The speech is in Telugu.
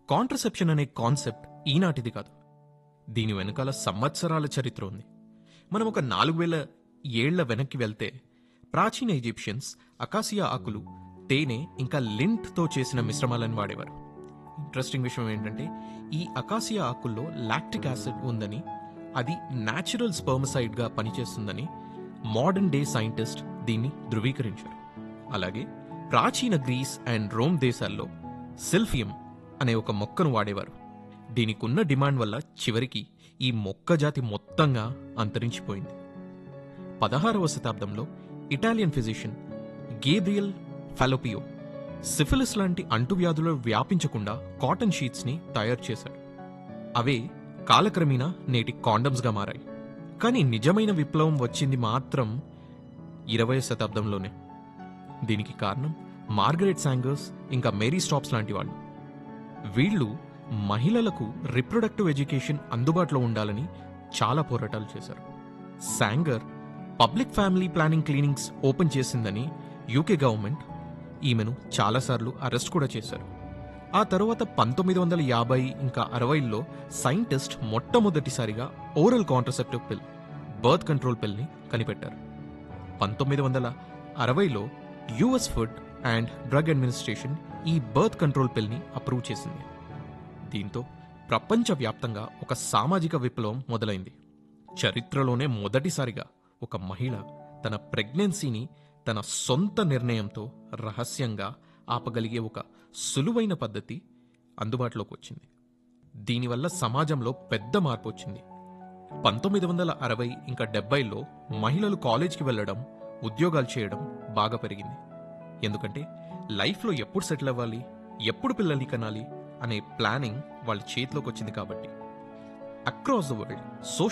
కాంట్రసెప్షన్ అనే కాన్సెప్ట్ ఈనాటిది కాదు దీని వెనకాల సంవత్సరాల చరిత్ర ఉంది మనం ఒక నాలుగు వేల ఏళ్ల వెనక్కి వెళ్తే ప్రాచీన ఈజిప్షియన్స్ అకాసియా ఆకులు తేనె ఇంకా లింట్తో చేసిన మిశ్రమాలను వాడేవారు ఇంట్రెస్టింగ్ విషయం ఏంటంటే ఈ అకాసియా ఆకుల్లో లాక్టిక్ యాసిడ్ ఉందని అది న్యాచురల్ స్పర్మసైడ్గా పనిచేస్తుందని మోడర్న్ డే సైంటిస్ట్ దీన్ని ధృవీకరించారు అలాగే ప్రాచీన గ్రీస్ అండ్ రోమ్ దేశాల్లో సిల్ఫియం అనే ఒక మొక్కను వాడేవారు దీనికున్న డిమాండ్ వల్ల చివరికి ఈ మొక్క జాతి మొత్తంగా అంతరించిపోయింది పదహారవ శతాబ్దంలో Italian physician Gabriel Fallopio syphilis లాంటి అంటువ్యాధులు వ్యాపించకుండా కాటన్ షీట్స్ ని తయారు చేశాడు అవే కాలక్రమేణా నేటి కాండమ్స్గా మారాయి కానీ నిజమైన విప్లవం వచ్చింది మాత్రం ఇరవై శతాబ్దంలోనే దీనికి కారణం మార్గరెట్ శాంగర్స్ ఇంకా మేరీ స్టాప్స్ లాంటి వాళ్ళు వీళ్ళు మహిళలకు రిప్రొడక్టివ్ ఎడ్యుకేషన్ అందుబాటులో ఉండాలని చాలా పోరాటాలు చేశారు Sanger public family planning clinics open చేసిందని యూకే గవర్నమెంట్ ఈమెను చాలాసార్లు అరెస్ట్ కూడా చేశారు ఆ తరువాత పంతొమ్మిది వందల యాభై ఇంకా అరవైలో సైంటిస్ట్ మొట్టమొదటిసారిగా oral contraceptive pill birth control పిల్ని కనిపెట్టారు పంతొమ్మిది వందల అరవైలో US food and drug administration ఈ బర్త్ కంట్రోల్ పిల్ని అప్రూవ్ చేసింది దీంతో ప్రపంచవ్యాప్తంగా ఒక సామాజిక విప్లవం మొదలైంది చరిత్రలోనే మొదటిసారిగా ఒక మహిళ తన ప్రెగ్నెన్సీని తన సొంత నిర్ణయంతో రహస్యంగా ఆపగలిగే ఒక సులువైన పద్ధతి అందుబాటులోకి వచ్చింది దీనివల్ల సమాజంలో పెద్ద మార్పు వచ్చింది పంతొమ్మిది వందల అరవై ఇంకా డెబ్బైలో మహిళలు కాలేజ్కి వెళ్ళడం ఉద్యోగాలు చేయడం బాగా పెరిగింది ఎందుకంటే లైఫ్లో ఎప్పుడు సెటిల్ అవ్వాలి ఎప్పుడు పిల్లల్ని కనాలి అనే ప్లానింగ్ వాళ్ళ చేతిలోకి వచ్చింది కాబట్టి అక్రాస్ ద వరల్డ్